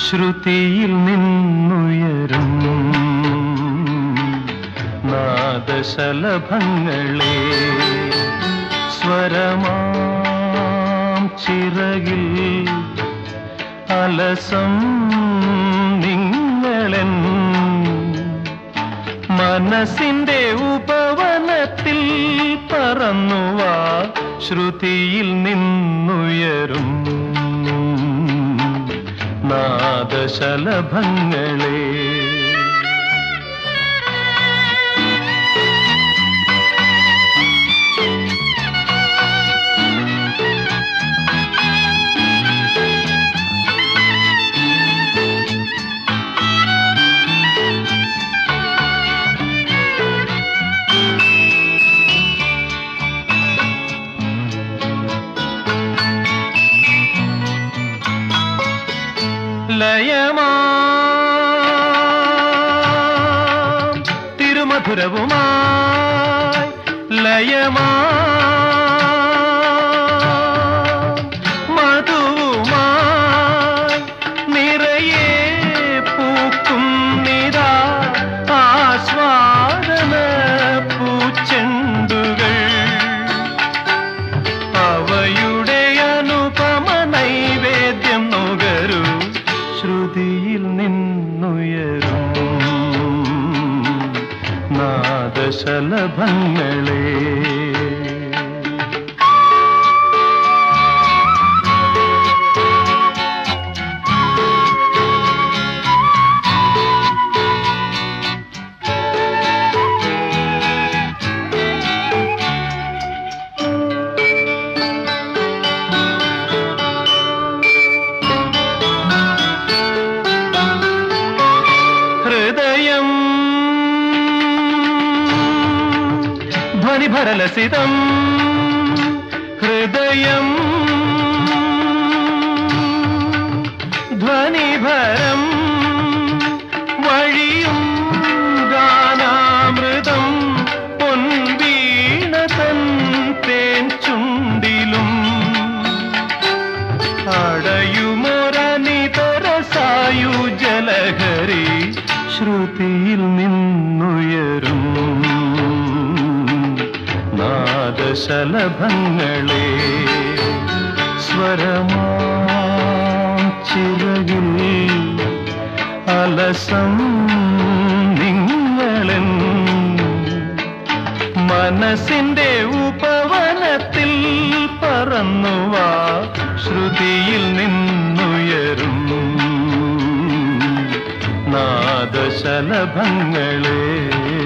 ശ്രുതിയിൽ നിന്നുയരും നാദശലഭങ്ങളെ സ്വരമാം ചിറകിൽ അലസം നിങ്ങളൻ മനസ്സിന്റെ ഉപവനത്തിൽ പറന്നുവാ ശ്രുതിയിൽ നിന്നുയരും നാദശലഭങ്ങളെ ലയമാ തിരുമധുരവുമായി ലയമാ മധുവുമായി നിറയെ പൂക്കും നിരാ ആസ്വാദന പൂച്ചെണ്ടുകൾ അവയുടെ അനുപമ നൈവേദ്യം നുകരൂ ശ്രുതിയിൽ നിന്നുയരും നാദശലഭങ്ങളെ ഹൃദയം ധ്വനിഭരലസിതം ഹൃദയം ധ്വനിഭരം വഴിയും ഗാനാമൃതം പൊൻവീണതൻ തേൻ ചുണ്ടിലും അടയുമൊരനിതര സായുജലഹരി ശ്രുതിയിൽ നിന്നുയരും നാദശലഭങ്ങളെ സ്വരമാം ചിറകിൽ അലസം നിങ്ങളൻ മനസ്സിന്റെ ഉപവനത്തിൽ പറന്നുവാ ശ്രുതിയിൽ നിന്നുയരും നാദശലഭങ്ങളെ